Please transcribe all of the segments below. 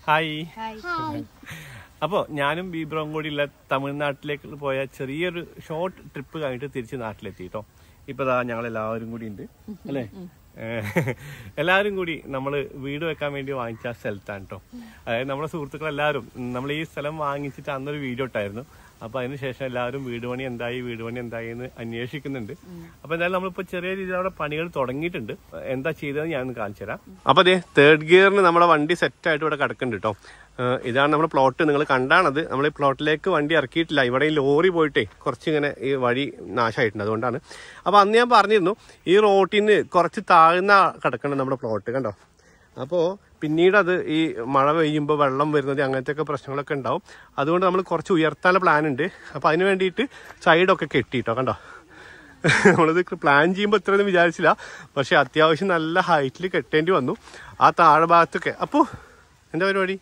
Hi hi അപ്പോൾ ഞാനും ബീബ്രോയും കൂടിയുള്ള തമിഴ്നാട്ടിലേക്ക് പോയ ചെറിയൊരു ഷോർട്ട് ട്രിപ്പ് കഴിഞ്ഞിട്ട് തിരിച്ച് നാട്ടിലെത്തി കേട്ടോ ഇപ്പൊ ദാ ഞങ്ങൾ എല്ലാവരും കൂടി ഉണ്ട് അല്ലേ ഏഹ് എല്ലാവരും കൂടി നമ്മൾ വീട് വെക്കാൻ വേണ്ടി വാങ്ങിച്ച സ്ഥലത്താണ് കേട്ടോ അതായത് നമ്മുടെ സുഹൃത്തുക്കൾ എല്ലാവരും നമ്മൾ ഈ സ്ഥലം വാങ്ങിച്ചിട്ട് അന്നൊരു വീഡിയോ ഇട്ടായിരുന്നു അപ്പൊ അതിനുശേഷം എല്ലാവരും വീട് പണി എന്തായി വീട് പണി എന്തായി എന്ന് അന്വേഷിക്കുന്നുണ്ട് അപ്പൊ എന്തായാലും നമ്മളിപ്പോ ചെറിയ രീതിയിൽ അവിടെ പണികൾ തുടങ്ങിയിട്ടുണ്ട് എന്താ ചെയ്തതെന്ന് ഞാൻ കാണിച്ചു തരാം അപ്പൊ അതെ തേർഡ് ഗിയറിന് നമ്മുടെ വണ്ടി സെറ്റ് ആയിട്ട് ഇവിടെ കിടക്കുന്നുണ്ട് കേട്ടോ ഏഹ് ഇതാണ് നമ്മുടെ പ്ലോട്ട് നിങ്ങൾ കണ്ടാണത് നമ്മൾ ഈ പ്ലോട്ടിലേക്ക് വണ്ടി ഇറക്കിയിട്ടില്ല ഇവിടെ ഈ ലോറി പോയിട്ടേ കുറച്ചിങ്ങനെ ഈ വഴി നാശമായിട്ടുണ്ട് അതുകൊണ്ടാണ് അപ്പൊ അന്ന് ഞാൻ പറഞ്ഞിരുന്നു ഈ റോട്ടിൽ നിന്ന് കുറച്ച് താഴ്ന്ന കിടക്കണം നമ്മുടെ പ്ലോട്ട് കണ്ടോ അപ്പോൾ പിന്നീട് അത് ഈ മഴ പെയ്യുമ്പോൾ വെള്ളം വരുന്നത് അങ്ങനത്തെ ഒക്കെ പ്രശ്നങ്ങളൊക്കെ ഉണ്ടാവും അതുകൊണ്ട് നമ്മൾ കുറച്ച് ഉയർത്താനുള്ള പ്ലാൻ ഉണ്ട് അപ്പോൾ അതിന് വേണ്ടിയിട്ട് സൈഡൊക്കെ കെട്ടിട്ടോ കണ്ടോ നമ്മളിത് പ്ലാൻ ചെയ്യുമ്പോൾ ഇത്രയൊന്നും വിചാരിച്ചില്ല പക്ഷെ അത്യാവശ്യം നല്ല ഹൈറ്റിൽ കെട്ടേണ്ടി വന്നു ആ താഴെ ഭാഗത്തൊക്കെ അപ്പോൾ എന്താ പരിപാടി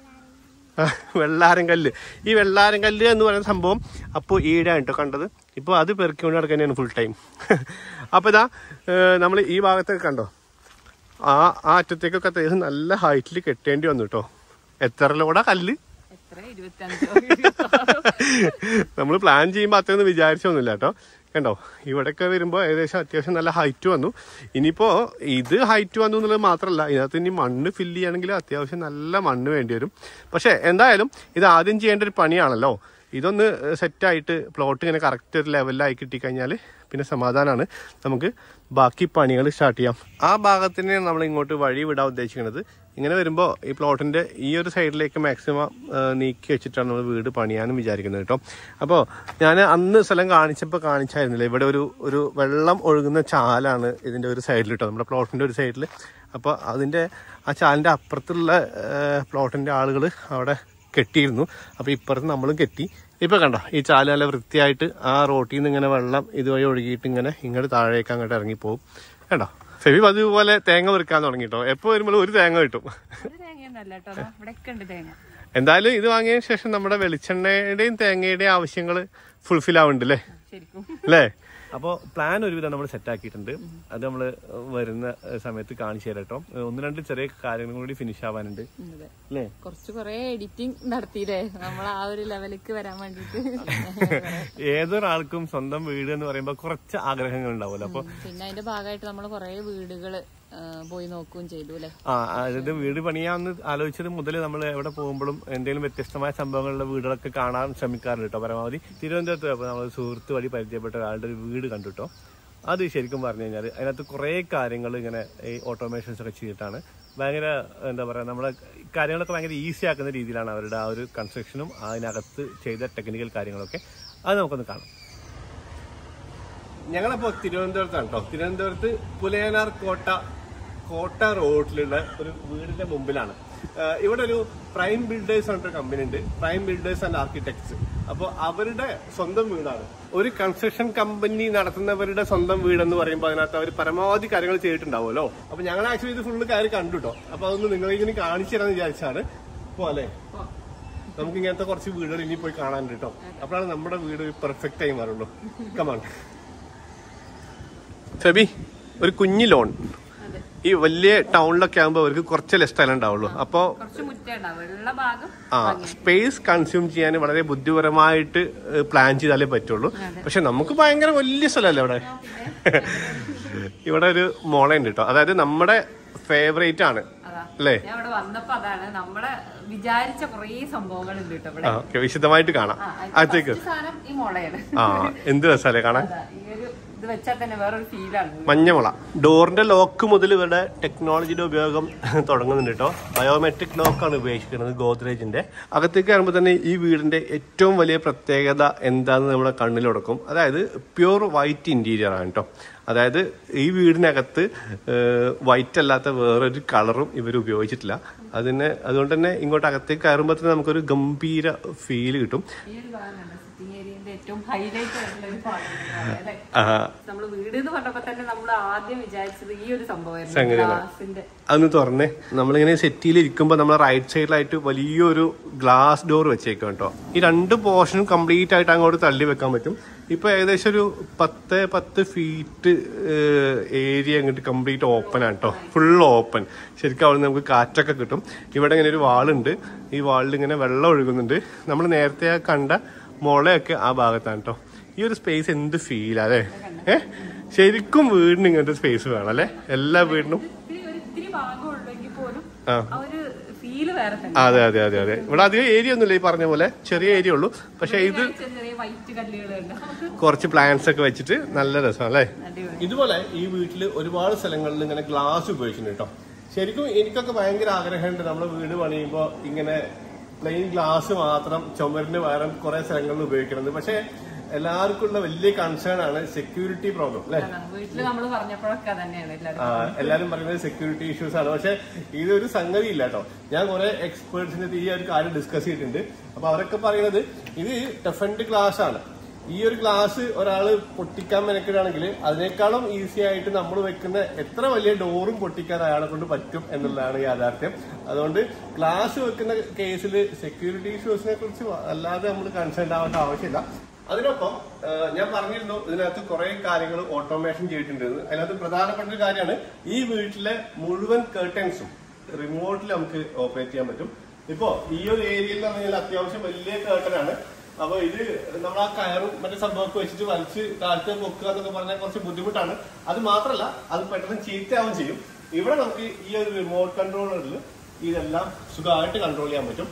ആ, വെള്ളാരം കല്ല് ഈ വെള്ളാരം കല്ല് എന്ന് പറയുന്ന സംഭവം അപ്പോൾ ഈടാണ് കേട്ടോ കണ്ടത് ഇപ്പോൾ അത് പെറുക്കിക്കൊണ്ട് നടക്കുന്നതാണ് ഫുൾ ടൈം അപ്പോൾ ഇതാ നമ്മൾ ഈ ഭാഗത്തൊക്കെ കണ്ടോ ആ ആ അറ്റത്തേക്കൊക്കെ അത്യാവശ്യം നല്ല ഹൈറ്റിൽ കെട്ടേണ്ടി വന്നു കേട്ടോ എത്ര ലോടാ കല്ല് എത്ര ഇരുപത്തഞ്ചോ നമ്മൾ പ്ലാൻ ചെയ്യുമ്പോൾ അത്രയൊന്നും വിചാരിച്ചൊന്നുമില്ല കേട്ടോ കണ്ടോ ഇവിടെയൊക്കെ വരുമ്പോൾ ഏകദേശം അത്യാവശ്യം നല്ല ഹൈറ്റ് വന്നു ഇനിയിപ്പോൾ ഇത് ഹൈറ്റ് വന്നു എന്നുള്ളത് മാത്രമല്ല ഇതിനകത്ത് ഇനി മണ്ണ് ഫില്ല് ചെയ്യണമെങ്കിൽ അത്യാവശ്യം നല്ല മണ്ണ് വേണ്ടി വരും പക്ഷേ എന്തായാലും ഇത് ആദ്യം ചെയ്യേണ്ട ഒരു പണിയാണല്ലോ ഇതൊന്ന് സെറ്റായിട്ട് പ്ലോട്ട് ഇങ്ങനെ കറക്റ്റ് ഒരു ലെവലിലായി കിട്ടിക്കഴിഞ്ഞാൽ പിന്നെ സമാധാനമാണ് നമുക്ക് ബാക്കി പണികൾ സ്റ്റാർട്ട് ചെയ്യാം ആ ഭാഗത്തിന് നമ്മൾ ഇങ്ങോട്ട് വഴി വിടാൻ ഉദ്ദേശിക്കുന്നത് ഇങ്ങനെ വരുമ്പോൾ ഈ പ്ലോട്ടിന്റെ ഈ ഒരു സൈഡിലേക്ക് മാക്സിമം നീക്കി വെച്ചിട്ടാണ് നമ്മൾ വീട് പണിയാനും വിചാരിക്കുന്നത് കേട്ടോ അപ്പോൾ ഞാൻ അന്ന് സ്ഥലം കാണിച്ചപ്പോൾ കാണിച്ചായിരുന്നില്ല ഇവിടെ ഒരു ഒരു വെള്ളം ഒഴുകുന്ന ചാലാണ് ഇതിന്റെ ഒരു സൈഡിൽ കേട്ടോ നമ്മുടെ പ്ലോട്ടിന്റെ ഒരു സൈഡിൽ അപ്പോൾ അതിന്റെ ആ ചാലിന്റെ അപ്പുറത്തുള്ള പ്ലോട്ടിന്റെ ആളുകൾ അവിടെ കെട്ടിയിരുന്നു അപ്പോൾ ഇപ്പുറത്ത് നമ്മളും കെട്ടി ഇപ്പൊ കണ്ടോ ഈ ചാല് നല്ല വൃത്തിയായിട്ട് ആ റോട്ടിൽ നിന്ന് ഇങ്ങനെ വെള്ളം ഇതുവഴി ഒഴുകിയിട്ട് ഇങ്ങനെ ഇങ്ങോട്ട് താഴേക്ക് അങ്ങോട്ട് ഇറങ്ങിപ്പോവും കണ്ടോ ഫെബി അതുപോലെ തേങ്ങ വെറുക്കാൻ തുടങ്ങിട്ടോ എപ്പോ വരുമ്പോഴും ഒരു തേങ്ങ കിട്ടും ഒരു തേങ്ങയൊന്നല്ല കേട്ടോ ഇവിടെ ഒക്കെ ഉണ്ട് തേങ്ങ എന്തായാലും ഇത് വാങ്ങിയതിനു ശേഷം നമ്മുടെ വെളിച്ചെണ്ണയുടെയും തേങ്ങയുടെയും ആവശ്യങ്ങൾ ഫുൾഫിൽ ആവുന്നുണ്ട് അല്ലേ ശരിക്കും അല്ലേ അപ്പോൾ പ്ലാൻ ഒരുവിധം നമ്മൾ സെറ്റ് ആക്കിയിട്ടുണ്ട് അത് നമ്മൾ വരുന്ന സമയത്ത് കാണിച്ചു തരാം കേട്ടോ ഒന്ന് രണ്ട് ചെറിയ കാര്യങ്ങളും കൂടി ഫിനിഷ് ആവാനുണ്ട് അതെ അല്ലേ കുറച്ച് കൊറേ എഡിറ്റിംഗ് നടത്തിയില്ലേ നമ്മൾ ആ ഒരു ലെവലിലേക്ക് വരാൻ വേണ്ടിട്ട് ഏതൊരാൾക്കും സ്വന്തം വീട് എന്ന് പറയുമ്പോൾ കുറച്ച് ആഗ്രഹങ്ങൾ ഉണ്ടാവുമല്ലോ അപ്പോൾ പിന്നെ അതിന്റെ ഭാഗമായിട്ട് നമ്മൾ കൊറേ വീടുകള് ആ, പോയി നോക്കുകയും ചെയ്തു അല്ലെ ആ അതായത് വീട് പണിയാന്ന് ആലോചിച്ചത് മുതൽ നമ്മൾ എവിടെ പോകുമ്പോഴും എന്തെങ്കിലും വ്യത്യസ്തമായ സംഭവങ്ങളുടെ വീടുകളൊക്കെ കാണാൻ ശ്രമിക്കാറുണ്ട് കേട്ടോ പരമാവധി തിരുവനന്തപുരത്ത് അപ്പോൾ നമ്മൾ സുഹൃത്ത് വഴി പരിചയപ്പെട്ട ഒരാളുടെ ഒരു വീട് കണ്ടു കേട്ടോ അത് ശരിക്കും പറഞ്ഞു കഴിഞ്ഞാൽ അതിനകത്ത് കുറേ കാര്യങ്ങൾ ഇങ്ങനെ ഈ ഓട്ടോമേഷൻസ് ഒക്കെ ചെയ്തിട്ടാണ് ഭയങ്കര എന്താ പറയുക നമ്മളെ കാര്യങ്ങളൊക്കെ ഭയങ്കര ഈസി ആക്കുന്ന രീതിയിലാണ് അവരുടെ ആ ഒരു കൺസ്ട്രക്ഷനും അതിനകത്ത് ചെയ്ത ടെക്നിക്കൽ കാര്യങ്ങളൊക്കെ അത് നമുക്കൊന്ന് കാണാം ഞങ്ങളപ്പോ തിരുവനന്തപുരത്താണ് കേട്ടോ തിരുവനന്തപുരത്ത് പുലയനാർ കോട്ട കോട്ട റോഡിലുള്ള ഒരു വീടിന്റെ മുമ്പിലാണ് ആഹ് ഇവിടെ ഒരു പ്രൈം ബിൽഡേഴ്സ് പറഞ്ഞിട്ട് കമ്പനി ഉണ്ട് പ്രൈം ബിൽഡേഴ്സ് ആൻഡ് ആർക്കിടെക്ട്സ് അപ്പോൾ അവരുടെ സ്വന്തം വീടാണ് ഒരു കൺസ്ട്രക്ഷൻ കമ്പനി നടത്തുന്നവരുടെ സ്വന്തം വീട് എന്ന് പറയുമ്പോൾ അതിനകത്ത് അവർ പരമാവധി കാര്യങ്ങൾ ചെയ്തിട്ടുണ്ടാവുമല്ലോ അപ്പൊ ഞങ്ങൾ ആക്ച്വലി ഇത് ഫുള്ള് കാര്യം കണ്ടു കേട്ടോ അപ്പൊ അതൊന്ന് നിങ്ങളിങ്ങനെ കാണിച്ചു തരാന്ന് വിചാരിച്ചാണ് പോലെ നമുക്ക് ഇങ്ങനത്തെ കുറച്ച് വീടുകൾ ഇനി പോയി കാണാനുണ്ട് കേട്ടോ അപ്പോഴാണ് നമ്മുടെ വീട് പെർഫെക്റ്റ് ആയി മാറുള്ളൂ കമാൺ ഫെബി ഒരു കുഞ്ഞു ലോൺ അതെ ഈ വലിയ ടൗണിലൊക്കെ ആകുമ്പോൾ അവർക്ക് കുറച്ചല്ലേ സ്ഥലം ഉണ്ടാവുള്ളൂ അപ്പോൾ കുറച്ച് മുറ്റുണ്ടാവും വെള്ള ഭാഗം ആ സ്പേസ് കൺസ്യൂം ചെയ്യാൻ വളരെ ബുദ്ധിപരമായിട്ട് പ്ലാൻ ചെയ്താലേ പറ്റുള്ളൂ പക്ഷെ നമുക്ക് ഭയങ്കര വലിയ സ്ഥലമല്ലേ അവിടെ ഇവിടെ ഒരു മോളുണ്ട് കേട്ടോ അതായത് നമ്മുടെ ഫേവറേറ്റ് ആണ് അതാ അല്ലേ ഞാൻ ഇവിടെ വന്നപ്പോ അതാണ് നമ്മളെ വിചാരിച്ച കൊറേ സംഭവങ്ങളുണ്ട് കേട്ടോ ഇവിടെ ആ ഓക്കെ വിശദമായിട്ട് കാണാം ആ, അതിന്റെ അകത്തേക്ക് first സാധനം ഈ മുളയാണ് ആ എന്ത് രസമല്ലേ കാണാൻ അതാ ഈ ഒരു ഇത് വെച്ചാൽ തന്നെ വേറൊരു ഫീലാണ് മഞ്ഞമുള ഡോറിന്റെ ലോക്ക് മുതൽ ഇവരുടെ ടെക്നോളജിയുടെ ഉപയോഗം തുടങ്ങുന്നുണ്ട് കേട്ടോ ബയോമെട്രിക് ലോക്കാണ് ഉപയോഗിക്കുന്നത് ഗോദ്രേജിന്റെ അകത്തേക്ക് കയറുമ്പോൾ തന്നെ ഈ വീടിന്റെ ഏറ്റവും വലിയ പ്രത്യേകത എന്താന്ന് നമ്മുടെ കണ്ണിലുടക്കും അതായത് പ്യൂർ വൈറ്റ് ഇന്റീരിയർ ആണ് കേട്ടോ അതായത് ഈ വീടിനകത്ത് വൈറ്റ് അല്ലാത്ത വേറൊരു കളറും ഇവർ ഉപയോഗിച്ചിട്ടില്ല അതിന് അതുകൊണ്ട് തന്നെ ഇങ്ങോട്ട് അകത്തേക്ക് കയറുമ്പോൾ തന്നെ നമുക്കൊരു ഗംഭീര ഫീൽ കിട്ടും ഈ ഒരു ഭാഗമാണ് സിറ്റിംഗ് ഏരിയന്റെ ഏറ്റവും ഹൈലൈറ്റ് ആയിട്ടുള്ള ഒരു ഭാഗം അല്ലേ ആ, നമ്മൾ വീട് എന്ന് പറഞ്ഞപ്പോ തന്നെ നമ്മൾ ആദ്യം വിചാരിച്ചത് ഈ ഒരു സംഭവമായിരുന്നു സംഗതികളാ. ഗ്ലാസിന്റെ അതൊന്ന് തുറന്നേ നമ്മളിങ്ങനെ സെറ്റിയിൽ ഇരിക്കുമ്പോൾ നമ്മൾ റൈറ്റ് സൈഡിലായിട്ട് വലിയൊരു ഗ്ലാസ് ഡോർ വെച്ചേക്കും കേട്ടോ ഈ രണ്ട് പോർഷനും കംപ്ലീറ്റ് ആയിട്ട് അങ്ങോട്ട് തള്ളി വെക്കാൻ പറ്റും ഇപ്പൊ ഏകദേശം ഒരു പത്ത് പത്ത് ഫീറ്റ് ഏരിയ അങ്ങോട്ട് കംപ്ലീറ്റ് ഓപ്പൺ ആണ് കേട്ടോ ഫുൾ ഓപ്പൺ ശരിക്കും അവിടെ നമുക്ക് കാറ്റൊക്കെ കിട്ടും ഇവിടെ ഇങ്ങനെ ഒരു വാളുണ്ട് ഈ വാളിൽ ഇങ്ങനെ വെള്ളം ഒഴുകുന്നുണ്ട് നമ്മൾ നേരത്തെ ആ കണ്ട മുളയൊക്കെ ആ ഭാഗത്താണ് കേട്ടോ ഈ ഒരു സ്പേസ് എന്ത് ഫീൽ അല്ലേ ഏ ശരിക്കും വീടിന് ഇങ്ങനത്തെ സ്പേസ് വേണം അല്ലേ എല്ലാ വീടിനും ഇത്തിരി ഒരു ഇത്തിരി ഭാഗം ഉള്ളെങ്കിൽ പോലും ആ ആ ഒരു ഫീല് വേറെ തന്നെ അതെ അതെ അതെ അതെ ഇവിടെ അധികം ഏരിയ ഒന്നുമില്ല ഈ പറഞ്ഞ പോലെ ചെറിയ ഏരിയ ഉള്ളൂ പക്ഷെ ഇത് ചെറിയ ചെറിയ വൈറ്റ് കല്ലുകളുണ്ട് കുറച്ച് പ്ലാന്റ്സ് ഒക്കെ വെച്ചിട്ട് നല്ല രസമാണ് അല്ലേ അടിപൊളി ഇതുപോലെ ഈ വീട്ടിൽ ഒരുപാട് സ്ഥലങ്ങളിൽ ഇങ്ങനെ ഗ്ലാസ് ഉപയോഗിക്കുന്നുണ്ട് കേട്ടോ ശരിക്കും എനിക്കൊക്കെ ഭയങ്കര ആഗ്രഹമുണ്ട് നമ്മുടെ വീട് പണിയുമ്പോൾ ഇങ്ങനെ പ്ലെയിൻ ഗ്ലാസ് മാത്രം ചുമരിന് പകരം കുറെ സ്ഥലങ്ങളിൽ ഉപയോഗിക്കുന്നത് പക്ഷെ എല്ലാവർക്കും ഉള്ള വലിയ കൺസേൺ ആണ് സെക്യൂരിറ്റി പ്രോബ്ലം അല്ലേ വീട്ടില് നമ്മള് പറഞ്ഞപ്പോഴൊക്കെ തന്നെയാണ് എല്ലാവരും ആ, എല്ലാരും പറയുന്നത് സെക്യൂരിറ്റി ഇഷ്യൂസ് ആണ് പക്ഷെ ഇതൊരു സംഗതി ഇല്ല കേട്ടോ ഞാൻ കുറെ എക്സ്പേർട്സിന്റെ ഈ ഒരു കാര്യം ഡിസ്കസ് ചെയ്തിട്ടുണ്ട് അപ്പൊ അവരൊക്കെ പറയുന്നത് ഇത് ടെഫൻഡ് ഗ്ലാസ് ആണ് ഈ ഒരു ഗ്ലാസ് ഒരാള് പൊട്ടിക്കാൻ മെനക്കിടാണെങ്കിൽ അതിനേക്കാളും ഈസി ആയിട്ട് നമ്മൾ വെക്കുന്ന എത്ര വലിയ ഡോറും പൊട്ടിക്കാൻ അയാളെ കൊണ്ട് പറ്റും എന്നുള്ളതാണ് യാഥാർത്ഥ്യം അതുകൊണ്ട് ഗ്ലാസ് വെക്കുന്ന കേസിൽ സെക്യൂരിറ്റി ഇഷ്യൂസിനെ കുറിച്ച് അല്ലാതെ നമ്മൾ കൺസേൺ ആവേണ്ട ആവശ്യമില്ല അതിനൊപ്പം ആ, ഞാൻ പറഞ്ഞിരുന്നു ഇതിനകത്ത് കുറെ കാര്യങ്ങൾ ഓട്ടോമേഷൻ ചെയ്തിട്ടുണ്ട് അതിനകത്ത് പ്രധാനപ്പെട്ട ഒരു കാര്യമാണ് ഈ വീട്ടിലെ മുഴുവൻ കേർട്ടൻസും റിമോട്ടിൽ നമുക്ക് ഓപ്പറേറ്റ് ചെയ്യാൻ പറ്റും ഇപ്പോ ഈ ഒരു ഏരിയയിൽ എന്ന് പറഞ്ഞാൽ അത്യാവശ്യം വലിയ കേർട്ടനാണ് അപ്പൊ ഇത് നമ്മൾ ആ കയറും മറ്റേ സംഭവമൊക്കെ വെച്ചിട്ട് വലിച്ച് താഴത്തെ പൊക്കുക എന്നൊക്കെ പറഞ്ഞാൽ കുറച്ച് ബുദ്ധിമുട്ടാണ് അത് മാത്രമല്ല അത് പെട്ടെന്ന് ചീത്തയാവും ചെയ്യും ഇവിടെ നമുക്ക് ഈ ഒരു റിമോട്ട് കൺട്രോളറിൽ ഇതെല്ലാം സുഖമായിട്ട് കൺട്രോൾ ചെയ്യാൻ പറ്റും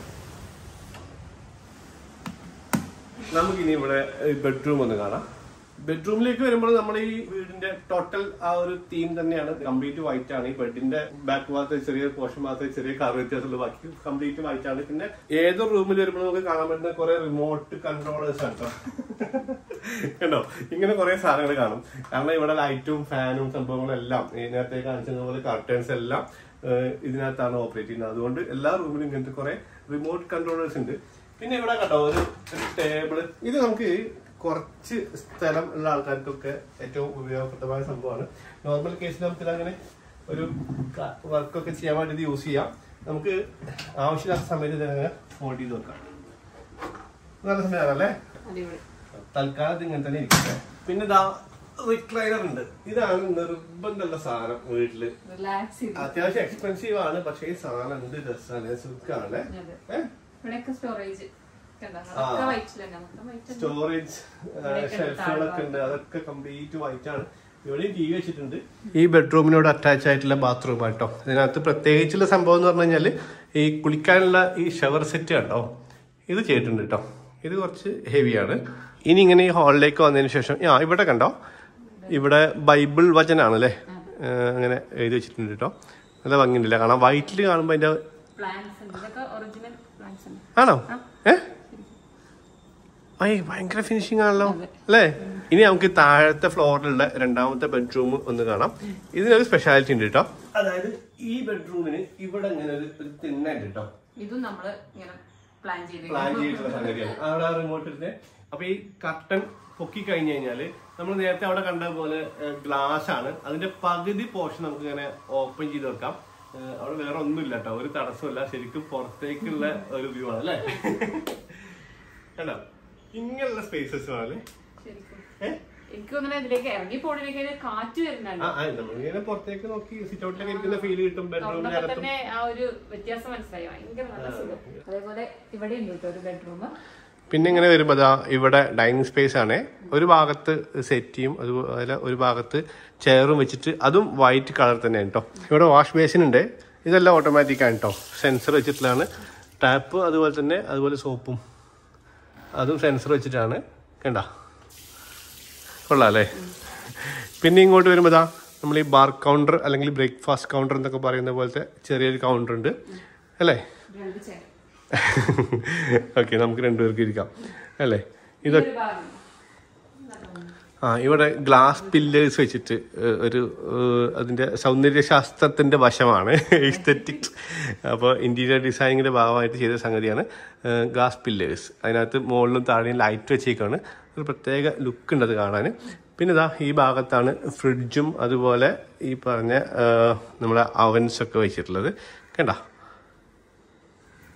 നമുക്കിനി ഇവിടെ ബെഡ്റൂം ഒന്ന് കാണാം ബെഡ്റൂമിലേക്ക് വരുമ്പോൾ നമ്മുടെ ഈ വീടിന്റെ ടോട്ടൽ ആ ഒരു തീം തന്നെയാണ് കംപ്ലീറ്റ് വൈറ്റ് ആണ് ഈ ബെഡിന്റെ ബാക്ക് ഭാഗത്ത് ചെറിയ പോഷൻ ഭാഗത്ത് ചെറിയ കളർ വ്യത്യാസമുള്ള ബാക്കി കംപ്ലീറ്റ് വൈറ്റ് ആണ് പിന്നെ ഏതൊരു റൂമിൽ വരുമ്പോൾ നമുക്ക് കാണാൻ പറ്റുന്ന കുറെ റിമോട്ട് കൺട്രോളേഴ്സ് ആണ് കേട്ടോ കണ്ടോ ഇങ്ങനെ കുറെ സാധനങ്ങൾ കാണും കാരണം ഇവിടെ ലൈറ്റും ഫാനും സംഭവങ്ങളും എല്ലാം ഈ നേരത്തെ കാണിച്ചത് പോലെ കർട്ടൻസ് എല്ലാം ഏഹ്, ഇതിനകത്താണ് ഓപ്പറേറ്റ് ചെയ്യുന്നത് അതുകൊണ്ട് എല്ലാ റൂമിലും ഇങ്ങനത്തെ കുറെ റിമോട്ട് കൺട്രോളേഴ്സ് ഉണ്ട് പിന്നെ ഇവിടെ കണ്ടോ ഒരു ടേബിള് ഇത് നമുക്ക് കുറച്ച് സ്ഥലം ഉള്ള ആൾക്കാർക്കൊക്കെ ഏറ്റവും ഉപയോഗപ്രദമായ സംഭവമാണ് നോർമൽ കേസിൽ നമുക്ക് അങ്ങനെ ഒരു വർക്കൊക്കെ ചെയ്യാൻ വേണ്ടി ഇത് യൂസ് ചെയ്യാം നമുക്ക് ആവശ്യമില്ലാത്ത സമയത്ത് ഇതിനെ ഫോൾഡ് ചെയ്ത് വെക്കാം നല്ല സമയമാണല്ലേ അടിപൊളി തൽക്കാലം ഇത് ഇങ്ങനെ തന്നെ ഇരിക്കട്ടെ പിന്നെ ഇതാ റിക്ലൈനർ ഉണ്ട് ഇതാണ് നിർബന്ധമുള്ള സാധനം വീട്ടില് റിലാക്സ് ചെയ്ത് അത്യാവശ്യം എക്സ്പെൻസീവ് ആണ് പക്ഷേ ഈ സാധനം എന്ത് രസമാണ് സുഖാണ് അതെ. ഏഹ് ഇവിടെയൊക്കെ സ്റ്റോറേജ് അതൊക്കെ വൈറ്റിൽ തന്നെ മൊത്തം വൈറ്റ് സ്റ്റോറേജ് ഇവിടെയൊക്കെ ഷെൽഫുകളൊക്കെ ഉണ്ട് അതൊക്കെ കംപ്ലീറ്റ് വൈറ്റ് ആണ് ഇവിടെയും ടി വി വെച്ചിട്ടുണ്ട് ഈ ബെഡ്റൂമിനോട് അറ്റാച്ച് ആയിട്ടുള്ള ബാത്റൂം ആട്ടോ ഇതിനകത്ത് പ്രത്യേകിച്ചുള്ള സംഭവം എന്ന് പറഞ്ഞു കഴിഞ്ഞാൽ ഈ കുളിക്കാനുള്ള ഈ ഷവർ സെറ്റ് കണ്ടോ ഇത് ചെയ്തിട്ടുണ്ട് കേട്ടോ ഇത് കുറച്ച് ഹെവിയാണ് ഇനി ഇങ്ങനെ ഈ ഹാളിലേക്ക് വന്നതിന് ശേഷം ആ ഇവിടെ കണ്ടോ ഇവിടെ ബൈബിൾ വചനാണ് അല്ലേ ഏഹ് അങ്ങനെ എഴുതി വെച്ചിട്ടുണ്ട് കേട്ടോ നല്ല ഭംഗിയുണ്ടല്ലേ കാണാം വൈറ്റിൽ കാണുമ്പോൾ അതിന്റെ പ്ലാന്റ്സ് ഉണ്ട് ഇതൊക്കെ ഒറിജിനൽ പ്ലാന്റ്സ് ഉണ്ട് ആണോ ഏ ഐ ഭയങ്കര ഫിനിഷിംഗ് ആണല്ലോ അല്ലേ ഇനി നമുക്ക് താഴത്തെ ഫ്ലോറിലുള്ള രണ്ടാമത്തെ ബെഡ്റൂം ഒന്ന് കാണാം ഇതിനൊരു സ്പെഷ്യാലിറ്റി ഉണ്ട് കേട്ടോ അതായത് ഈ ബെഡ്റൂമിന് ഇവിടെ ഇങ്ങനെ ഒരു ഒരു തിണ്ണുണ്ട് കേട്ടോ ഇതും നമ്മള് ഇങ്ങനെ പ്ലാൻ ചെയ്ത് പ്ലാൻ ചെയ്തിട്ടുള്ള സംഗതിയാണ് അവിടെ റിമോട്ടിന്റെ അപ്പൊ ഈ കർട്ടൻ പൊക്കി കഴിഞ്ഞു കഴിഞ്ഞാല് നമ്മൾ നേരത്തെ അവിടെ കണ്ട പോലെ ഗ്ലാസ് ആണ് അതിന്റെ പകുതി പോർഷൻ നമുക്ക് ഇങ്ങനെ ഓപ്പൺ ചെയ്ത് വെക്കാം ഏഹ് അവിടെ വേറെ ഒന്നുമില്ല കേട്ടോ ഒരു തടസ്സമില്ല ശരിക്കും പുറത്തേക്കുള്ള ഒരു വ്യൂ ആണ് അല്ലേ കണ്ടോ ഇങ്ങനെയുള്ള സ്പേസസ് ആണ് ശരിക്കും ഏഹ് എനിക്ക് തോന്നുന്നത് ഇതിലേക്ക് ഇറങ്ങി പോണിലേക്ക് കാറ്റ് വരുന്നുണ്ട് ആ ആ, നമ്മളിങ്ങനെ പുറത്തേക്ക് നോക്കി സിറ്റ് ഔട്ടിലേക്ക് ഇരിക്കുന്ന ഫീൽ കിട്ടും തുറന്നപ്പോ ബെഡ്റൂമിനകത്തും തന്നെ ആ ഒരു വ്യത്യാസം മനസ്സിലായി ഭയങ്കര നല്ല സുഖം അതേപോലെ ഇവിടെ ഉണ്ട് കേട്ടോ ഒരു ബെഡ്റൂം പിന്നെ ഇങ്ങനെ വരുമ്പോൾ ദാ ഇവിടെ ഡൈനിങ് സ്പേസ് ആണ് ഒരു ഭാഗത്ത് സെറ്റിയും അതുപോലെ ഒരു ഭാഗത്ത് ചെയറും വെച്ചിട്ട് അതും വൈറ്റ് കളർ തന്നെയാണ് കേട്ടോ ഇവിടെ വാഷ് ബേസിൻ ഉണ്ട് ഇതെല്ലാം ഓട്ടോമാറ്റിക് ആണ് കേട്ടോ സെൻസർ വെച്ചിട്ടുള്ളതാണ് ടാപ്പ് അതുപോലെ തന്നെ അതുപോലെ സോപ്പും അതും സെൻസർ വെച്ചിട്ടാണ് കണ്ട കൊള്ളാം അല്ലേ പിന്നെ ഇങ്ങോട്ട് വരുമ്പോൾ ദാ നമ്മൾ ഈ ബാർ കൗണ്ടർ അല്ലെങ്കിൽ ബ്രേക്ക്ഫാസ്റ്റ് കൗണ്ടർ എന്നൊക്കെ പറയുന്ന പോലത്തെ ചെറിയൊരു കൗണ്ടർ ഉണ്ട് അല്ലേ രണ്ട് ചെയർ ഓക്കെ നമുക്ക് രണ്ടുപേർക്ക് ഇരിക്കാം അല്ലേ ഇതൊക്കെ ഒരു ഭാഗം ആ ഇവിടെ ഗ്ലാസ് പില്ലേഴ്സ് വെച്ചിട്ട് ഏഹ്, ഒരു ഏഹ്, അതിന്റെ സൗന്ദര്യശാസ്ത്രത്തിന്റെ വശമാണ് എസ്തെറ്റിക്സ് അപ്പോൾ ഇന്റീരിയർ ഡിസൈനിങ്ങിന്റെ ഭാഗമായിട്ട് ചെയ്ത സംഗതിയാണ് ഗ്ലാസ് പില്ലേഴ്സ് അതിനകത്ത് മുകളിലും താഴെയും ലൈറ്റ് വെച്ചേക്കാണ് ഒരു പ്രത്യേക ലുക്ക് ഉണ്ട് അത് കാണാൻ പിന്നെ ഇതാ ഈ ഭാഗത്താണ് ഫ്രിഡ്ജും അതുപോലെ ഈ പറഞ്ഞ ഏഹ്, നമ്മുടെ അവൻസ് ഒക്കെ വെച്ചിട്ടുള്ളത് കണ്ട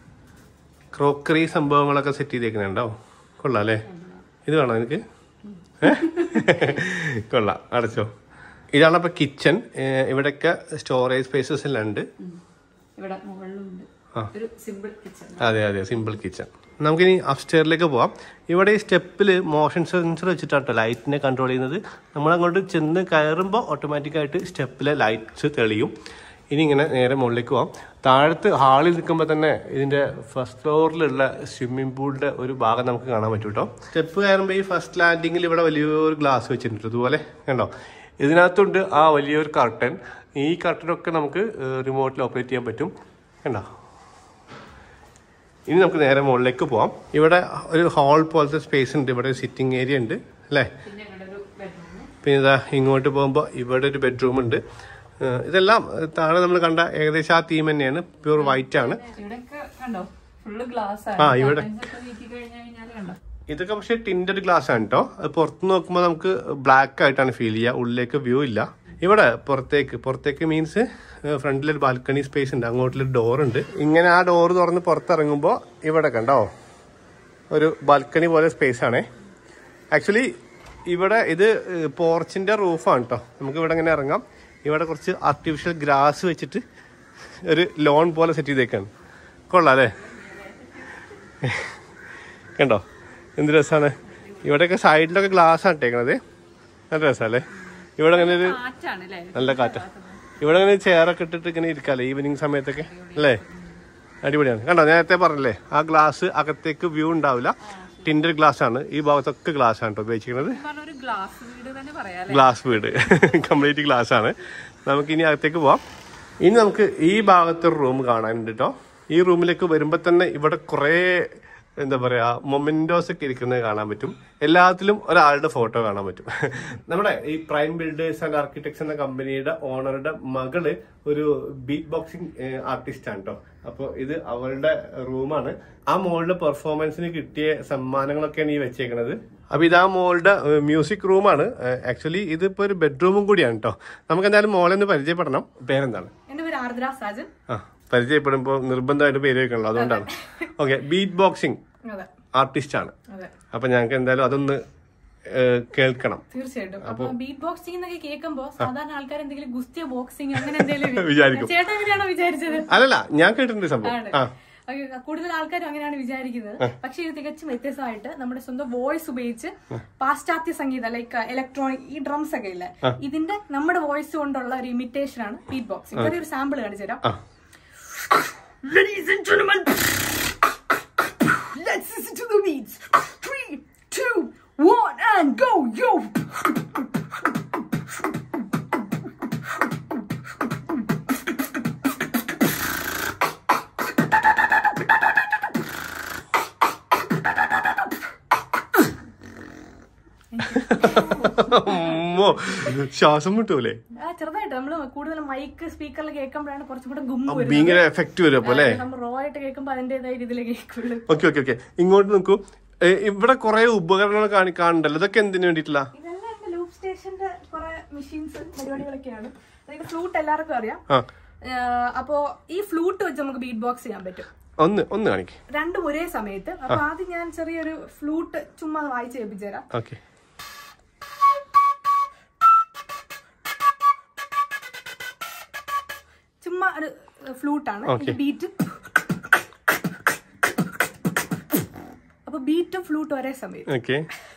ക്രോക്കറി സംഭവങ്ങളൊക്കെ സെറ്റ് ചെയ്തേക്കുന്നുണ്ടോ കൊള്ളാം അല്ലേ ഇത് വേണോ എനിക്ക് കൊള്ളാം അടച്ചോ ഇതാണ് അപ്പൊ കിച്ചൺ ഇവിടെയൊക്കെ സ്റ്റോറേജ് സ്പേസസ് എല്ലാം ഉണ്ട് ഇവിടെ മുകളിലുണ്ട് ഒരു സിമ്പിൾ കിച്ചൺ അതെ അതെ സിമ്പിൾ കിച്ചൺ നമുക്കിനി അപ്സ്റ്റെയറിലേക്ക് പോവാം ഇവിടെ ഈ സ്റ്റെപ്പിൽ മോഷൻ സെൻസർ വെച്ചിട്ടാണ് ലൈറ്റിനെ കൺട്രോൾ ചെയ്യുന്നത് നമ്മൾ അങ്ങോട്ട് ചെന്ന് കയറുമ്പോൾ ഓട്ടോമാറ്റിക്കായിട്ട് സ്റ്റെപ്പിലെ ലൈറ്റ്സ് തെളിയും ഇനി ഇങ്ങനെ നേരെ മുകളിലേക്ക് പോവാം താഴത്ത് ഹാളിൽ നിൽക്കുമ്പോൾ തന്നെ ഇതിന്റെ ഫസ്റ്റ് ഫ്ലോറിലുള്ള സ്വിമ്മിംഗ് പൂളിന്റെ ഒരു ഭാഗം നമുക്ക് കാണാൻ പറ്റും കേട്ടോ സ്റ്റെപ്പ് കയറുമ്പോൾ ഈ ഫസ്റ്റ് ലാൻഡിങ്ങിൽ ഇവിടെ വലിയൊരു ഗ്ലാസ് വെച്ചിട്ടുണ്ട് ഇതുപോലെ കണ്ടോ ഇതിനകത്തുണ്ട് ആ വലിയൊരു കർട്ടൻ ഈ കർട്ടനൊക്കെ നമുക്ക് റിമോട്ടിൽ ഓപ്പറേറ്റ് ചെയ്യാൻ പറ്റും കണ്ടോ ഇനി നമുക്ക് നേരെ മുകളിലേക്ക് പോവാം ഇവിടെ ഒരു ഹാൾ പോലത്തെ സ്പേസ് ഉണ്ട് ഇവിടെ സിറ്റിംഗ് ഏരിയ ഉണ്ട് അല്ലേ പിന്നെ ഇവിടെ ഒരു ബെഡ്റൂം പിന്നെ ഇതാ ഇങ്ങോട്ട് പോകുമ്പോൾ ഇവിടെ ഒരു ബെഡ്റൂം ഉണ്ട് ഏഹ് ഇതെല്ലാം താഴെ നമ്മൾ കണ്ട ഏകദേശം ആ തീം തന്നെയാണ് പ്യൂർ വൈറ്റ് ആണ് ഇവിടെയൊക്കെ കണ്ടോ ഫുള്ള് ഗ്ലാസ് ആ, ഇവിടെ. നീക്കി കഴിഞ്ഞു കഴിഞ്ഞാൽ കണ്ടോ ഇതൊക്കെ പക്ഷേ ടിൻഡഡ് ഗ്ലാസ് ആണ് കേട്ടോ അത് പുറത്ത് നോക്കുമ്പോൾ നമുക്ക് ബ്ലാക്ക് ആയിട്ടാണ് ഫീൽ ചെയ്യുക ഉള്ളിലേക്ക് വ്യൂ ഇല്ല ഇവിടെ പുറത്തേക്ക് പുറത്തേക്ക് മീൻസ് ഫ്രണ്ടിലൊരു ബാൽക്കണി സ്പേസ് ഉണ്ട് അങ്ങോട്ടൊരു ഡോർ ഉണ്ട് ഇങ്ങനെ ആ ഡോർ തുറന്ന് പുറത്തിറങ്ങുമ്പോൾ ഇവിടെ കണ്ടോ ഒരു ബാൽക്കണി പോലെ സ്പേസ് ആണേ ആക്ച്വലി ഇവിടെ ഇത് പോർച്ചിന്റെ റൂഫാണ് കേട്ടോ നമുക്ക് ഇവിടെ ഇങ്ങനെ ഇറങ്ങാം ഇവിടെ കുറച്ച് ആർട്ടിഫിഷ്യൽ ഗ്രാസ് വെച്ചിട്ട് ഒരു ലോൺ പോലെ സെറ്റ് ചെയ്തേക്കാണ് കൊള്ളാം അല്ലേ കണ്ടോ എന്ത് രസമാണ് ഇവിടെയൊക്കെ സൈഡിലൊക്കെ ഗ്ലാസ് ആണ് ഇട്ടേക്കണത് നല്ല രസമല്ലേ ഇവിടെ അങ്ങനെ ഒരു കാറ്റാണ് അല്ലേ നല്ല കാറ്റാ ഇവിടെ അങ്ങനെ ചെയറൊക്കെ ഇട്ടിട്ട് ഇങ്ങനെ ഇരിക്കാല്ലേ ഈവനിങ് സമയത്തൊക്കെ അല്ലേ അടിപൊളിയാണ് കണ്ടോ നേരത്തെ പറഞ്ഞല്ലേ ആ ഗ്ലാസ് അകത്തേക്ക് വ്യൂ ഉണ്ടാവില്ല ടിൻഡർ ഗ്ലാസ് ആണ് ഈ ഭാഗത്തൊക്കെ ഗ്ലാസ് ആണ് കേട്ടോ ഉപയോഗിച്ചിരിക്കുന്നത് പറഞ്ഞ ഒരു ഗ്ലാസ് വീട് തന്നെ പറയാം ഗ്ലാസ് വീട് കംപ്ലീറ്റ് ഗ്ലാസ് ആണ് നമുക്ക് ഇനി അകത്തേക്ക് പോവാം ഇനി നമുക്ക് ഈ ഭാഗത്ത് ഒരു റൂം കാണാനുണ്ട് കേട്ടോ ഈ റൂമിലേക്ക് വരുമ്പോൾ തന്നെ ഇവിടെ കുറേ എന്താ പറയാ മൊമെന്റോസ് ഒക്കെ ഇരിക്കുന്നത് കാണാൻ പറ്റും എല്ലാത്തിലും ഒരാളുടെ ഫോട്ടോ കാണാൻ പറ്റും നമ്മുടെ ഈ പ്രൈം ബിൽഡേഴ്സ് ആൻഡ് ആർക്കിടെക്ട്സ് എന്ന കമ്പനിയുടെ ഓണറുടെ മകള് ഒരു ബീറ്റ് ബോക്സിംഗ് ആർട്ടിസ്റ്റ് ആണ് കേട്ടോ അപ്പൊ ഇത് അവളുടെ റൂമാണ് ആ മോളുടെ പെർഫോമൻസിന് കിട്ടിയ സമ്മാനങ്ങളൊക്കെയാണ് ഈ വെച്ചേക്കണത് അപ്പൊ ഇതാ മോളുടെ മ്യൂസിക് റൂമാണ് ആക്ച്വലി ഇതിപ്പോ ഒരു ബെഡ്റൂമും കൂടിയാണ് കേട്ടോ നമുക്ക് എന്തായാലും മോളെ ഒന്ന് പരിചയപ്പെടണം പേരെന്താണ് എന്റെ പേര് ആർദ്ര സാജൻ ആ പരിചയപ്പെടുമ്പോൾ നിർബന്ധമായിട്ട് പേര് വെക്കണല്ലോ അതുകൊണ്ടാണ് ഓക്കെ ബീറ്റ് ബോക്സിംഗ് അതെ ആർട്ടിസ്റ്റ് ആണ് അതെ അപ്പൊ ഞങ്ങൾക്ക് എന്തായാലും അതൊന്ന് ഏഹ്, കേൾക്കണം തീർച്ചയായിട്ടും അപ്പൊ ബീറ്റ് ബോക്സിംഗ് എന്നൊക്കെ കേൾക്കുമ്പോ സാധാരണ ആൾക്കാർ എന്തെങ്കിലും ഗുസ്തിയ ബോക്സിംഗ് അങ്ങനെ എന്തെങ്കിലും വിചാരിക്കും. ചേട്ടൻ എങ്ങനെയാണോ വിചാരിച്ചത് അല്ലല്ല ഞാൻ കേട്ടിട്ടുണ്ട് സംഭവം ആണ്. ആ ഓക്കേ, കൂടുതൽ ആൾക്കാരും അങ്ങനെയാണ് വിചാരിക്കുന്നത് പക്ഷെ ഇത് തികച്ചും വ്യത്യസ്തമായിട്ട് നമ്മുടെ സ്വന്തം വോയിസ് ഉപയോഗിച്ച് പാശ്ചാത്യ സംഗീതം ലൈക്ക് ഇലക്ട്രോണിക് ഈ ഡ്രംസ് ഒക്കെ ഇല്ലേ ഇതിന്റെ നമ്മുടെ വോയിസ് കൊണ്ടുള്ള ഒരു ഇമിറ്റേഷൻ ആണ് ബീറ്റ് ബോക്സിംഗ് ഒരു സാമ്പിൾ കാണിച്ചു തരാം ആ Ladies and gentlemen, let's listen to the beats. Three, two, one, and go, yo! അമ്മോ ശ്വാസം മുട്ടൂലേ ആ, ചെറുതായിട്ട് നമ്മള് കൂടുതൽ മൈക്ക് സ്പീക്കറിൽ കേൾക്കുമ്പോഴാണ് കുറച്ചും കൂടെ ഗുമ്മ വരുന്നത് ഭയങ്കര എഫക്റ്റ് വരും അപ്പൊ അല്ലേ നമ്മൾ റോ ആയിട്ട് കേൾക്കുമ്പോൾ അതിന്റേതായ രീതിയിൽ കേൾക്കുള്ളൂ ഓക്കെ ഓക്കെ ഓക്കെ ഇങ്ങോട്ട് നോക്കൂ ഏ, ഇവിടെ കുറെ ഉപകരണങ്ങൾ കാണി കാണണ്ടല്ലോ ഇതൊക്കെ എന്തിനു വേണ്ടിയിട്ടില്ല ഇതെല്ലാം എന്റെ ലൂപ്പ് സ്റ്റേഷന്റെ കുറെ മെഷീൻസ് പരിപാടികളൊക്കെയാണ് ഫ്ലൂട്ട് എല്ലാവർക്കും അറിയാം ആ ഏഹ് അപ്പോ ഈ ഫ്ലൂട്ട് വെച്ച് നമുക്ക് ബീറ്റ് ബോക്സ് ചെയ്യാൻ പറ്റും ഒന്ന് ഒന്ന് കാണിക്ക് രണ്ടും ഒരേ സമയത്ത് അപ്പൊ ആദ്യം ഞാൻ ചെറിയൊരു ഫ്ലൂട്ട് ചുമ്മാ വായിച്ച് കേൾപ്പിച്ചു തരാം ഓക്കെ ചുമ്മാ ഒരു ഫ്ലൂട്ടാണ് Okay. ബീറ്റ് അപ്പൊ ബീറ്റും ഫ്ലൂട്ടും ഒരേ സമയം ഓക്കെ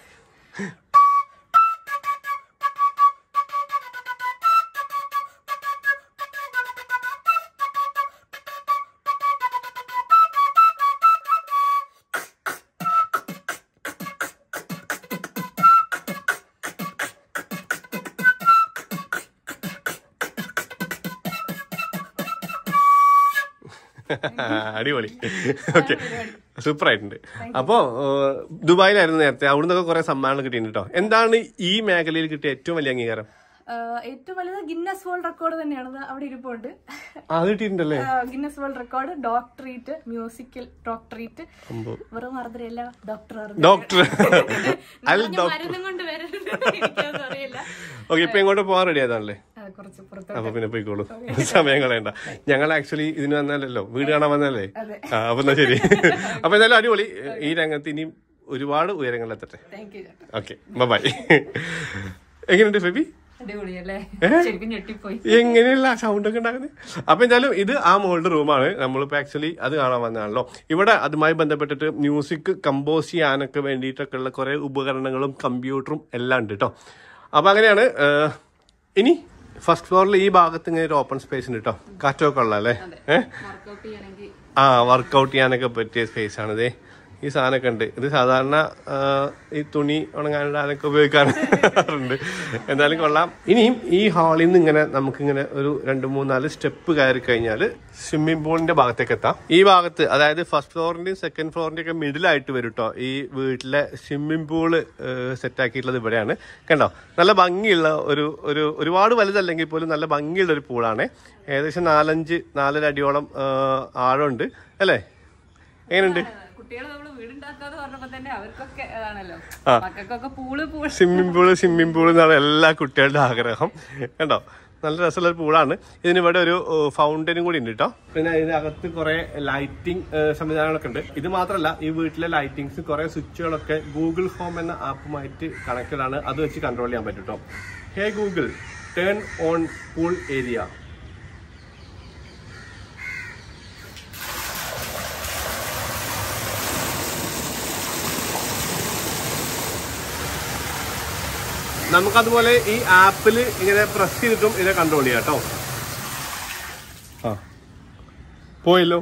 അടിപൊളി ഓക്കെ സൂപ്പർ ആയിട്ടുണ്ട് അപ്പോ ഏഹ്, ദുബായിലായിരുന്നു നേരത്തെ അവിടുന്ന് കുറെ സമ്മാനങ്ങൾ കിട്ടിയിട്ടുണ്ട് കേട്ടോ എന്താണ് ഈ മേഖലയിൽ കിട്ടിയ ഏറ്റവും വലിയ അംഗീകാരം ഏഹ് ഏറ്റവും വലുത് ഗിന്നസ് വേൾഡ് റെക്കോർഡ് തന്നെയാണ് അത് അവിടെ ഇരിപ്പുണ്ട് ആ, അത് കിട്ടിയിട്ടുണ്ടല്ലേ Guinness world record doctorate musical doctorate അമ്പോ. വെറും മറന്നരല്ല ഡോക്ടർ ഡോക്ടർ അൽ ഡോക്ടർ മരുന്നും കൊണ്ട് വരുന്നത് എനിക്കതൊന്നും അറിയില്ല ഓക്കെ ഇപ്പൊ ഇങ്ങോട്ട് പോകാൻ റെഡി ആയതാണല്ലേ അത് കുറച്ച് പുറത്ത് അപ്പൊ പിന്നെ പോയിക്കോളൂ സമയം കളയണ്ട ഞങ്ങൾ ആക്ച്വലി ഇതിന് വന്നാലല്ലോ വീട് കാണാൻ വന്നല്ലേ അതെ. ആ അപ്പൊ എന്നാ ശരി അപ്പൊ എന്തായാലും അടിപൊളി ഈ രംഗത്ത് ഇനിയും ഒരുപാട് ഉയരങ്ങളിലെത്തട്ടെ താങ്ക് യു ചേട്ടാ ഓക്കെ ബൈ എങ്ങനെയുണ്ട് ഫെബി അടിപൊളിയല്ലേ ശരിക്കും ഞെട്ടിപ്പോയി എങ്ങനെയുള്ള സൗണ്ട് ഒക്കെ ഉണ്ടാക്കുന്നത് അപ്പൊ എന്തായാലും ഇത് ആ മോളുടെ റൂമാണ് നമ്മളിപ്പോ ആക്ച്വലി അത് കാണാൻ വന്നതാണല്ലോ ഇവിടെ അതുമായി ബന്ധപ്പെട്ടിട്ട് മ്യൂസിക് കമ്പോസ് ചെയ്യാനൊക്കെ വേണ്ടിയിട്ടൊക്കെ ഉള്ള കുറെ ഉപകരണങ്ങളും കമ്പ്യൂട്ടറും എല്ലാം ഉണ്ട് കേട്ടോ അപ്പൊ അങ്ങനെയാണ് ഏഹ്, ഇനി ഫസ്റ്റ് ഫ്ലോറിൽ ഈ ഭാഗത്ത് ഇങ്ങനെ ഒരു ഓപ്പൺ സ്പേസ് ഉണ്ട് കേട്ടോ കാറ്റൊക്കെ ഉള്ള അല്ലേ ഏഹ് വർക്കൗട്ട് ചെയ്യണമെങ്കിൽ ആ വർക്കൗട്ട് ചെയ്യാനൊക്കെ പറ്റിയ സ്പേസ് ആണിത് ഈ സാധനമൊക്കെ ഉണ്ട് ഇത് സാധാരണ ആ, ഈ തുണി ഉണങ്ങാനിടാനൊക്കെ ഉപയോഗിക്കാറുണ്ട് എന്തായാലും കൊള്ളാം ഇനിയും ഈ ഹാളിൽ നിന്ന് ഇങ്ങനെ നമുക്കിങ്ങനെ ഒരു രണ്ട് മൂന്നാല് സ്റ്റെപ്പ് കയറി കഴിഞ്ഞാൽ സ്വിമ്മിംഗ് പൂളിന്റെ ഭാഗത്തേക്ക് എത്താം ഈ ഭാഗത്ത് അതായത് ഫസ്റ്റ് ഫ്ലോറിന്റെയും സെക്കൻഡ് ഫ്ലോറിന്റെയും ഒക്കെ മിഡിലായിട്ട് വരും കേട്ടോ ഈ വീട്ടിലെ സ്വിമ്മിംഗ് പൂള് സെറ്റ് ആക്കിയിട്ടുള്ളത് ഇവിടെയാണ് കണ്ടോ നല്ല ഭംഗിയുള്ള ഒരു ഒരു ഒരുപാട് വലുതല്ലെങ്കിൽ പോലും നല്ല ഭംഗിയുള്ള ഒരു പൂളാണ് ഏകദേശം നാലഞ്ച് നാലര അടിയോളം ആ, ആഴമുണ്ട് അല്ലേ എങ്ങനെയുണ്ട് കുട്ടികൾ നമ്മൾ വീടുണ്ടാക്കാന്ന് പറഞ്ഞപ്പോ തന്നെ അവർക്കൊക്കെ അതാണല്ലോ ആ. മക്കൾക്കൊക്കെ pool pool swimming pool swimming pool എന്നാണ് എല്ലാ കുട്ടികളുടെ ആഗ്രഹം കണ്ടോ നല്ല രസമുള്ള ഒരു പൂളാണ് ഇതിന് ഇവിടെ ഒരു ഫൗണ്ടനും കൂടി ഉണ്ട് കേട്ടോ പിന്നെ ഇതിനകത്ത് കുറെ ലൈറ്റിംഗ് സംവിധാനങ്ങളൊക്കെ ഉണ്ട് ഇത് മാത്രമല്ല ഈ വീട്ടിലെ ലൈറ്റിംഗ്സ് കുറെ സ്വിച്ചുകളൊക്കെ ഗൂഗിൾ ഹോം എന്ന ആപ്പുമായിട്ട് കണക്റ്റഡ് ആണ് അത് വെച്ച് കൺട്രോൾ ചെയ്യാൻ പറ്റും കേട്ടോ hey Google turn on pool area നമുക്കതുപോലെ ഈ ആപ്പിൽ ഇങ്ങനെ പ്രസ് ചെയ്തിട്ടും ഇതിനെ കൺട്രോൾ ചെയ്യാം കേട്ടോ ആ പോയല്ലോ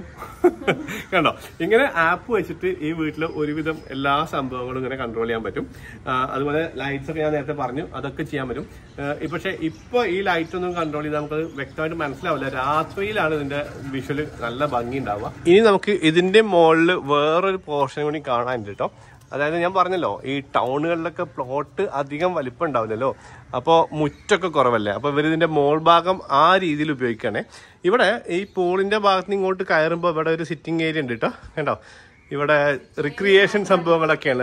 കണ്ടോ ഇങ്ങനെ ആപ്പ് വെച്ചിട്ട് ഈ വീട്ടിലെ ഒരുവിധം എല്ലാ സംഭവങ്ങളും ഇങ്ങനെ കൺട്രോൾ ചെയ്യാൻ പറ്റും ആ, അതുപോലെ ലൈറ്റ്സ് ഒക്കെ ഞാൻ നേരത്തെ പറഞ്ഞു അതൊക്കെ ചെയ്യാൻ പറ്റും ആ, ഈ പക്ഷേ ഇപ്പൊ ഈ ലൈറ്റ് ഒന്നും കൺട്രോൾ ചെയ്താൽ നമുക്ക് വ്യക്തമായിട്ട് മനസ്സിലാവില്ല രാത്രിയിലാണ് ഇതിന്റെ വിഷ്വല് നല്ല ഭംഗി ഉണ്ടാവുക ഇനി നമുക്ക് ഇതിന്റെ മുകളിൽ വേറൊരു പോർഷൻ കൂടി കാണാനുണ്ട് കേട്ടോ അതായത് ഞാൻ പറഞ്ഞല്ലോ ഈ ടൗണുകളിലൊക്കെ പ്ലോട്ട് അധികം വലിപ്പം ഉണ്ടാവില്ലല്ലോ അപ്പോൾ മുറ്റൊക്കെ കുറവല്ലേ അപ്പോൾ ഇവർ ഇതിന്റെ മോൾ ഭാഗം ആ രീതിയിൽ ഉപയോഗിക്കുകയാണേ ഇവിടെ ഈ പൂളിന്റെ ഭാഗത്ത് നിന്ന് ഇങ്ങോട്ട് കയറുമ്പോൾ ഇവിടെ ഒരു സിറ്റിംഗ് ഏരിയ ഉണ്ട് കേട്ടോ കണ്ടോ ഇവിടെ റിക്രിയേഷൻ സംഭവങ്ങളൊക്കെയാണ്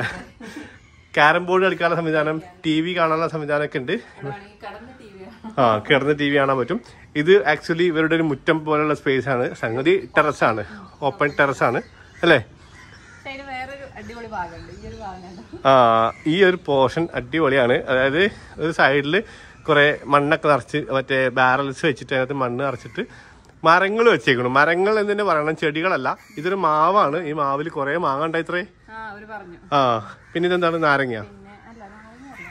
ക്യാരം ബോർഡ് കളിക്കാനുള്ള സംവിധാനം ടി വി കാണാനുള്ള സംവിധാനമൊക്കെ ഉണ്ട് കടന്ന ടി വി ആ കിടന്ന് ടി വി കാണാൻ പറ്റും ഇത് ആക്ച്വലി ഇവരുടെ ഒരു മുറ്റം പോലുള്ള സ്പേസ് ആണ് സംഗതി ടെറസ് ആണ് ഓപ്പൺ ടെറസ് ആണ് അല്ലേ പക്ഷെ അതിന് വേറൊരു അടിപൊളി ഭാഗമുണ്ട് ഈ ഒരു ഭാഗം കണ്ടോ ആ ഈ ഒരു പോർഷൻ അടിപൊളിയാണ് അതായത് ഒരു സൈഡിൽ കുറെ മണ്ണൊക്കെ നിറച്ച് മറ്റേ ബാരൽസ് വെച്ചിട്ട് അതിനകത്ത് മണ്ണ് നിറച്ചിട്ട് മരങ്ങൾ വെച്ചേക്കണം മരങ്ങൾ എന്ന് തന്നെ പറയണം ചെടികളല്ല ഇതൊരു മാവാണ് ഈ മാവിൽ കുറെ മാങ്ങ ഉണ്ടായിത്രേ ആ അവര് പറഞ്ഞു ആ പിന്നെ ഇതെന്താണ് നാരങ്ങ പിന്നെ അല്ല നാളെ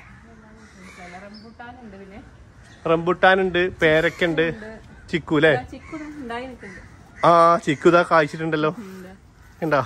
റംബുട്ടാനുണ്ട് പിന്നെ റംബുട്ടാനുണ്ട് പേരക്കുണ്ട് ചിക്കു അല്ലേ ചിക്കു ഉണ്ടായി നിൽക്കുന്നുണ്ട് ആ ചിക്കു ഇതാ കായ്ച്ചിട്ടുണ്ടല്ലോ കണ്ടോ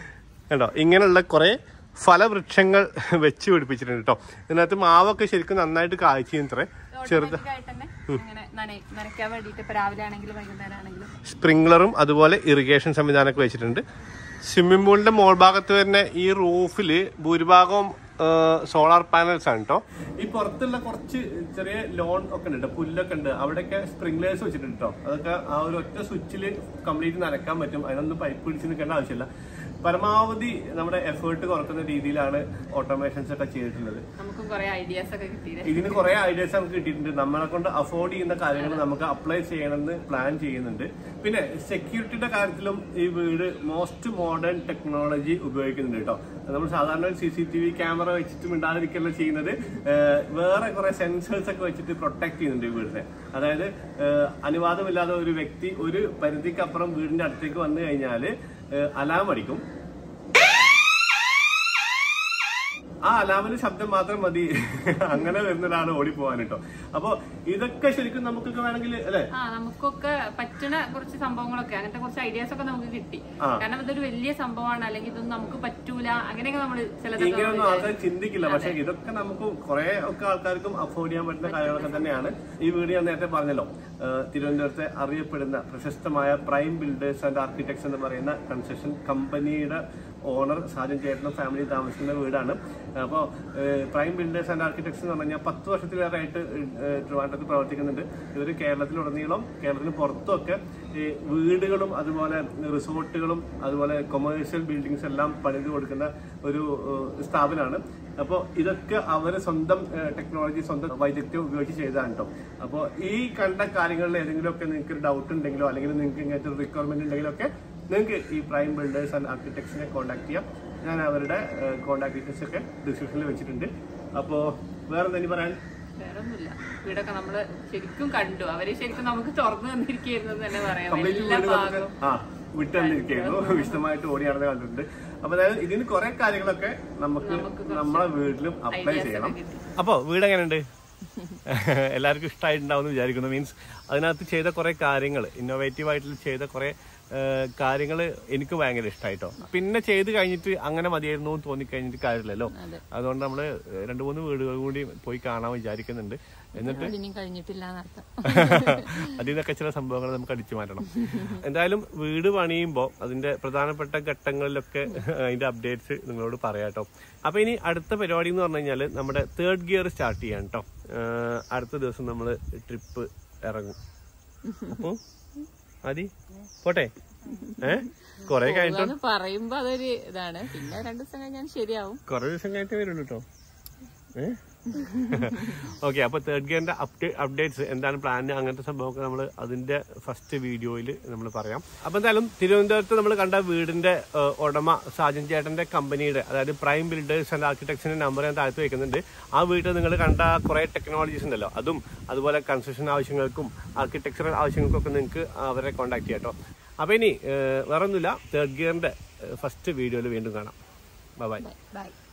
കണ്ടോ ഇങ്ങനെയുള്ള കുറെ ഫലവൃക്ഷങ്ങൾ വെച്ച് പിടിപ്പിച്ചിട്ടുണ്ട് കേട്ടോ ഇതിനകത്ത് മാവൊക്കെ ശരിക്കും നന്നായിട്ട് കായ്ച്ചിത്രേ ചെറുത് ഓട്ടോമാറ്റിക്കായിട്ട് തന്നെ ഇങ്ങനെ നനയ്- നനയ്ക്കാൻ വേണ്ടിയിട്ട് ഇപ്പൊ രാവിലെ ആണെങ്കിലും വൈകുന്നേരം ആണെങ്കിലും സ്പ്രിംഗ്ലറും അതുപോലെ ഇറിഗേഷൻ സംവിധാനമൊക്കെ വെച്ചിട്ടുണ്ട് സ്വിമ്മിംഗ് പൂളിന്റെ മോൾ ഭാഗത്ത് തന്നെ ഈ റൂഫിൽ ഭൂരിഭാഗവും സോളാർ പാനൽസ് ആണ് കേട്ടോ ഈ പുറത്തുള്ള കുറച്ച് ചെറിയ ലോൺ ഒക്കെ ഉണ്ട് പുല്ലൊക്കെ ഉണ്ട് അവിടെയൊക്കെ സ്പ്രിംഗ്ലേഴ്സ് വെച്ചിട്ടുണ്ട് കേട്ടോ അതൊക്കെ ആ ഒരു ഒറ്റ സ്വിച്ചിൽ കംപ്ലീറ്റ് നനക്കാൻ പറ്റും അതിനൊന്നും പൈപ്പ് പിടിച്ച് നിൽക്കേണ്ട ആവശ്യമില്ല പരമാവധി നമ്മുടെ എഫേർട്ട് കുറക്കുന്ന രീതിയിലാണ് ഓട്ടോമേഷൻസ് ഒക്കെ ചെയ്തിട്ടുള്ളത് നമുക്കും കുറെ ഐഡിയാസ് ഒക്കെ കിട്ടിയില്ലേ ഇതിന് കുറെ ഐഡിയാസ് നമുക്ക് കിട്ടിയിട്ടുണ്ട് നമ്മളെ കൊണ്ട് അഫോർഡ് ചെയ്യുന്ന കാര്യങ്ങൾ നമുക്ക് അപ്ലൈ ചെയ്യണമെന്ന് പ്ലാൻ ചെയ്യുന്നുണ്ട് പിന്നെ സെക്യൂരിറ്റിയുടെ കാര്യത്തിലും ഈ വീട് മോസ്റ്റ് മോഡേൺ ടെക്നോളജി ഉപയോഗിക്കുന്നുണ്ട് കേട്ടോ നമ്മൾ സാധാരണ ഒരു C C T V camera വെച്ചിട്ട് മിണ്ടാതിരിക്കല്ല ചെയ്യുന്നത് ഏഹ് വേറെ കുറെ സെൻസേഴ്സ് ഒക്കെ വെച്ചിട്ട് പ്രൊട്ടക്ട് ചെയ്യുന്നുണ്ട് ഈ വീടിനെ അതായത് ഏഹ് അനുവാദമില്ലാതെ ഒരു വ്യക്തി ഒരു പരിധിക്കപ്പുറം വീടിന്റെ അടുത്തേക്ക് വന്നു കഴിഞ്ഞാൽ അലാം അടിക്കും ആ അലാമിന് ശബ്ദം മാത്രം മതി അങ്ങനെ വരുന്ന ഒരാൾ ഓടിപ്പോവാൻ കേട്ടോ അപ്പൊ ഇതൊക്കെ ശരിക്കും നമുക്കൊക്കെ വേണമെങ്കിൽ അല്ലെ ആ നമുക്കൊക്കെ പറ്റുന്ന കുറച്ച് സംഭവങ്ങളൊക്കെ അങ്ങനത്തെ കുറച്ച് ഐഡിയാസ് ഒക്കെ നമുക്ക് കിട്ടി ആ. കാരണം ഇതൊരു വലിയ സംഭവമാണ് അല്ലെങ്കിൽ ഇതൊന്നും നമുക്ക് പറ്റൂല അങ്ങനെയൊക്കെ നമ്മൾ ചിലതൊക്കെ ഇങ്ങനെയൊന്നും ആൾക്കാർ ചിന്തിക്കില്ല പക്ഷെ ഇതൊക്കെ നമുക്ക് കുറെ ഒക്കെ ആൾക്കാർക്കും അഫോർഡ് ചെയ്യാൻ പറ്റുന്ന കാര്യങ്ങളൊക്കെ തന്നെയാണ് ഈ വീട് ഞാൻ നേരത്തെ പറഞ്ഞല്ലോ ഏഹ് തിരുവനന്തപുരത്തെ അറിയപ്പെടുന്ന പ്രശസ്തമായ പ്രൈം ബിൽഡേഴ്സ് ആൻഡ് ആർക്കിടെക്ട്സ് എന്ന് പറയുന്ന കൺസ്ട്രക്ഷൻ കമ്പനിയുടെ ഓണർ സാജൻ ചേട്ടനും ഫാമിലി താമസിക്കുന്ന വീടാണ് അപ്പോൾ പ്രൈം ബിൽഡേഴ്സ് ആൻഡ് ആർക്കിടെക്ട്സ് എന്ന് പറഞ്ഞാൽ പത്ത് വർഷത്തിലേറെയായിട്ട് ഏഹ് ട്രിവാൻഡ്രത്ത് പ്രവർത്തിക്കുന്നുണ്ട് ഇവർ കേരളത്തിലുടനീളം കേരളത്തിന് പുറത്തുമൊക്കെ ഈ വീടുകളും അതുപോലെ റിസോർട്ടുകളും അതുപോലെ കൊമേഴ്ഷ്യൽ ബിൽഡിങ്സ് എല്ലാം പണിത് കൊടുക്കുന്ന ഒരു ഏഹ് സ്ഥാപനമാണ് അപ്പോൾ ഇതൊക്കെ അവര് സ്വന്തം ടെക്നോളജി സ്വന്തം വൈദഗ്ധ്യം ഉപയോഗിച്ച് ചെയ്തതാണ് കേട്ടോ അപ്പോൾ ഈ കണ്ട കാര്യങ്ങളിൽ ഏതെങ്കിലുമൊക്കെ നിങ്ങൾക്ക് ഒരു ഡൗട്ട് ഉണ്ടെങ്കിലോ അല്ലെങ്കിൽ നിങ്ങൾക്ക് ഇങ്ങനത്തെ ഒരു റിക്വയർമെന്റ് ഉണ്ടെങ്കിലോ ഒക്കെ നിങ്ങൾക്ക് ഈ പ്രൈം ബിൽഡേഴ്സ് ആൻഡ് ആർക്കിടെക്ട്സിനെ കോൺടാക്ട് ചെയ്യാം ഞാൻ അവരുടെ കോൺടാക്ട് ഡീറ്റെയിൽസ് ഒക്കെ ഡിസ്ക്രിപ്ഷനിൽ വെച്ചിട്ടുണ്ട് അപ്പോൾ വേറെ എന്തെങ്കിലും പറയാൻ വേറൊന്നുമില്ല വീടൊക്കെ നമ്മള് ശരിക്കും കണ്ടു അവര് ശരിക്കും നമുക്ക് തുറന്നു തന്നിരിക്കുന്നു തന്നെ പറയാം കംപ്ലീറ്റ് എല്ലാ വീട് നമുക്ക് ഭാഗവും ആ വിട്ടുതന്നിരിക്കുന്നു വിശദമായിട്ട് ഓടി നടന്ന് കണ്ടിട്ടുണ്ട് അപ്പൊ അതായത് ഇതിന് കുറെ കാര്യങ്ങളൊക്കെ നമുക്ക് നമ്മളെ വീട്ടിലും അപ്ലൈ ചെയ്യണം അപ്പൊ വീട് എങ്ങനെയുണ്ട് എല്ലാവർക്കും ഇഷ്ടമായിട്ടുണ്ടാവും എന്ന് വിചാരിക്കുന്നു മീൻസ് അതിനകത്ത് ചെയ്ത കുറെ കാര്യങ്ങൾ ഇന്നോവേറ്റീവ് ആയിട്ട് ചെയ്ത കുറെ കാര്യങ്ങൾ എനിക്ക് ഭയങ്കര ഇഷ്ടമായിട്ടോ പിന്നെ ചെയ്ത് കഴിഞ്ഞിട്ട് അങ്ങനെ മതിയായിരുന്നു എന്ന് തോന്നിക്കഴിഞ്ഞിട്ട് കാര്യമില്ലല്ലോ അതുകൊണ്ട് നമ്മള് രണ്ട് മൂന്ന് വീടുകൾ കൂടി പോയി കാണാൻ വിചാരിക്കുന്നുണ്ട് എന്നിട്ട് ഇനിയും കഴിഞ്ഞിട്ടില്ല എന്നർത്ഥം അതിൽ നിന്നൊക്കെ ചില സംഭവങ്ങൾ നമുക്ക് അടിച്ചു മാറ്റണം എന്തായാലും വീട് പണിയുമ്പോൾ അതിന്റെ പ്രധാനപ്പെട്ട ഘട്ടങ്ങളിലൊക്കെ അതിന്റെ അപ്ഡേറ്റ്സ് നിങ്ങളോട് പറയാട്ടോ അപ്പൊ ഇനി അടുത്ത പരിപാടി എന്ന് പറഞ്ഞു കഴിഞ്ഞാൽ നമ്മുടെ തേർഡ് ഗിയർ സ്റ്റാർട്ട് ചെയ്യാൻ കേട്ടോ അടുത്ത ദിവസം നമ്മൾ ട്രിപ്പ് ഇറങ്ങും അപ്പൊ മതി പോട്ടെ ഏ കൊറേ കഴിഞ്ഞിട്ട് എന്ന് പറയുമ്പോ അതൊരു ഇതാണ് പിന്നെ രണ്ടു ദിവസം കഴിഞ്ഞാൽ ശരിയാവും കൊറേ ദിവസം കഴിഞ്ഞിട്ട് വരുള്ളൂ കേട്ടോ ഏ ഓക്കെ അപ്പൊ തേർഡ് ഗിയറിന്റെ അപ്ഡേറ്റ്സ് എന്താണ് പ്ലാൻ അങ്ങനത്തെ സംഭവമൊക്കെ നമ്മൾ അതിന്റെ ഫസ്റ്റ് വീഡിയോയിൽ നമ്മൾ പറയാം അപ്പൊ എന്തായാലും തിരുവനന്തപുരത്ത് നമ്മൾ കണ്ട വീടിന്റെ ഏഹ്, ഉടമ സാജൻ ചേട്ടന്റെ കമ്പനിയുടെ അതായത് പ്രൈം ബിൽഡേഴ്സ് ആൻഡ് ആർക്കിടെക്ട്സിന്റെ നമ്പർ ഞാൻ താഴ്ത്തി വെക്കുന്നുണ്ട് ആ വീട്ടിൽ നിങ്ങൾ കണ്ട കുറെ ടെക്നോളജീസ് ഉണ്ടല്ലോ അതും അതുപോലെ കൺസ്ട്രക്ഷൻ ആവശ്യങ്ങൾക്കും ആർക്കിടെക്ചറൽ ആവശ്യങ്ങൾക്കും ഒക്കെ നിങ്ങൾക്ക് അവരെ കോൺടാക്ട് ചെയ്യാം കേട്ടോ അപ്പൊ ഇനി ഏഹ്, വേറൊന്നുമില്ല തേർഡ് ഗിയറിന്റെ ഫസ്റ്റ് വീഡിയോയിൽ വീണ്ടും കാണാം ബൈ ബൈ